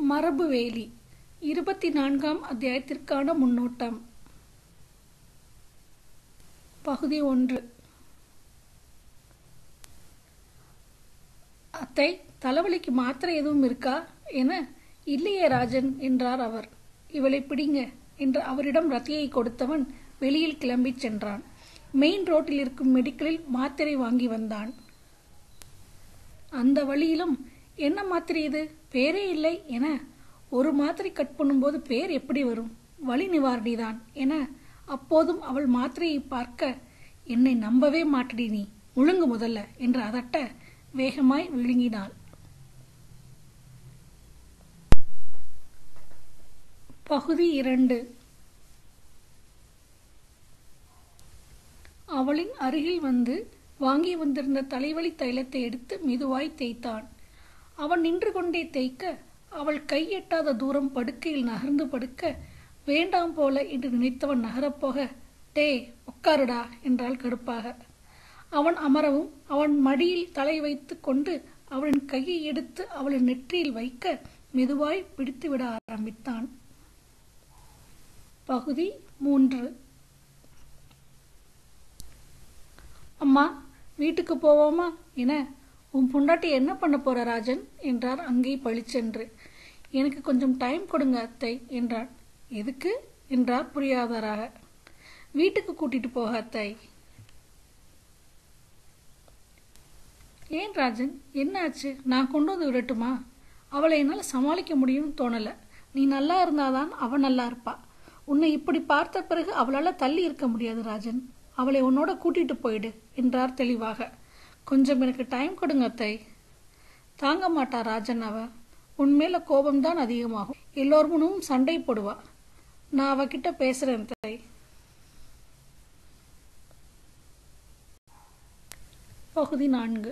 மரபு வேலி இருபத்தி நான்காம் அத்தியாயத்திற்கான முன்னோட்டம் பகுதி ஒன்று அத்தை தலைவலிக்கு மாத்திரை எதுவும் இருக்கா என இல்லையே ராஜன் என்றார் அவர் இவளை பிடிங்க என்று அவரிடம் ரத்தியை கொடுத்தவன் வெளியில் கிளம்பிச் சென்றான் மெயின் ரோட்டில் இருக்கும் மெடிக்கலில் மாத்திரை வாங்கி வந்தான் அந்த வழியிலும் என்ன மாத்திரை இது பேரே இல்லை என ஒரு மாத்திரை கட் பண்ணும்போது பேர் எப்படி வரும் வலி நிவாரணிதான் என அப்போதும் அவள் மாத்திரையை பார்க்க என்னை நம்பவே மாட்டடி நீ முழுங்கு முதல்ல என்று அதட்ட வேகமாய் விழுங்கினாள் பகுதி இரண்டு அவளின் அருகில் வந்து வாங்கி வந்திருந்த தலைவலி தைலத்தை எடுத்து மெதுவாய் தேய்த்தான் அவன் நின்று கொண்டே தேய்க்க அவள் கை எட்டாத தூரம் படுக்கையில் நகர்ந்து படுக்க வேண்டாம் போல என்று நினைத்தவன் நகரப்போக டே உட்காருடா என்றாள் கடுப்பாக அவன் அமரவும் அவன் மடியில் தலை வைத்து கொண்டு அவளின் கையை எடுத்து அவளின் நெற்றியில் வைக்க மெதுவாய் பிடித்துவிட ஆரம்பித்தான் பகுதி மூன்று அம்மா வீட்டுக்கு போவோமா என உன் பொண்டாட்டி என்ன பண்ண போற ராஜன் என்றார் அங்கே பளிச்சென்று எனக்கு கொஞ்சம் டைம் கொடுங்க அத்தை என்றான் எதுக்கு என்றார் புரியாதராக வீட்டுக்கு கூட்டிட்டு போக அத்தை ஏன் ராஜன் என்னாச்சு நான் கொண்டு வந்து விடட்டுமா அவளை என்னால் சமாளிக்க முடியும்னு தோணலை நீ நல்லா இருந்தாதான் அவள் நல்லா இருப்பா உன்னை இப்படி பார்த்த பிறகு அவளால் தள்ளி இருக்க முடியாது ராஜன் அவளை உன்னோட கூட்டிட்டு போயிடு என்றார் தெளிவாக கொஞ்சம் எனக்கு டைம் கொடுங்க அத்தை தாங்க மாட்டா ராஜன் அவ உன்மேல கோபம்தான் அதிகமாகும் எல்லோர் முன்னும் சண்டை போடுவா நான் அவகிட்ட பேசுறேன் தை பகுதி நான்கு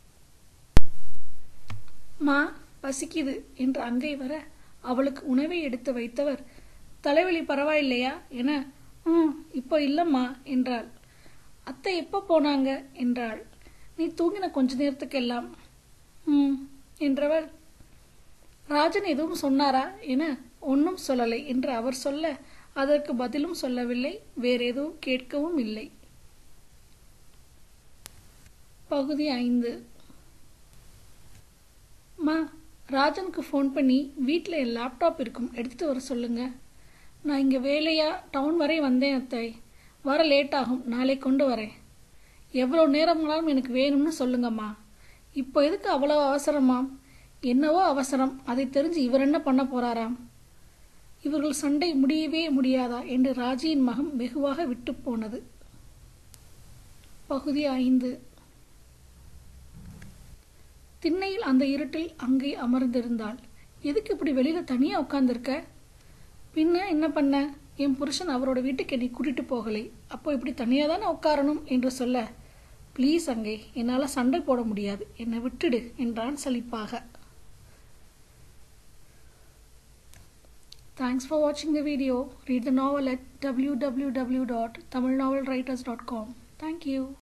மா பசிக்குது என்று அங்கை வர அவளுக்கு உணவை எடுத்து வைத்தவர் தலைவலி பரவாயில்லையா என ம் இப்போ இல்லைம்மா என்றாள் அத்தை எப்போ போனாங்க என்றாள் நீ தூங்கின கொஞ்ச நேரத்துக்கு எல்லாம் ம் என்றவள் ராஜன் எதுவும் சொன்னாரா என ஒன்றும் சொல்லலை என்று அவர் சொல்ல அதற்கு பதிலும் சொல்லவில்லை வேற எதுவும் கேட்கவும் இல்லை பகுதி ஐந்து மா ராஜனுக்கு ஃபோன் பண்ணி வீட்டில் என் லேப்டாப் இருக்கும் எடுத்துட்டு வர சொல்லுங்க நான் இங்கே வேலையா டவுன் வரை வந்தேன் அத்தை வர லேட் ஆகும் நாளை கொண்டு வரேன் எவ்வளோ நேரம்னாலும் எனக்கு வேணும்னு சொல்லுங்கம்மா இப்போ எதுக்கு அவ்வளோ அவசரமாம் என்னவோ அவசரம் அதை தெரிஞ்சு இவர் என்ன பண்ண போறாராம் இவர்கள் சண்டை முடியவே முடியாதா என்று ராஜியின் மகம் வெகுவாக விட்டு போனது பகுதி ஐந்து திண்ணையில் அந்த இருட்டில் அங்கே அமர்ந்திருந்தாள் எதுக்கு இப்படி வெளியில தனியா உட்கார்ந்துருக்க பின்ன என்ன பண்ண என் புருஷன் அவரோட வீட்டுக்கு என்னை கூட்டிட்டு போகலை அப்போ இப்படி தனியா தானே உட்காரணும் என்று சொல்ல ப்ளீஸ் அங்கே என்னால் சண்டை போட முடியாது என்னை விட்டுடு என்றான் சலிப்பாக Thanks for watching the video. Read the novel at www.tamilnovelwriters.com. Thank you.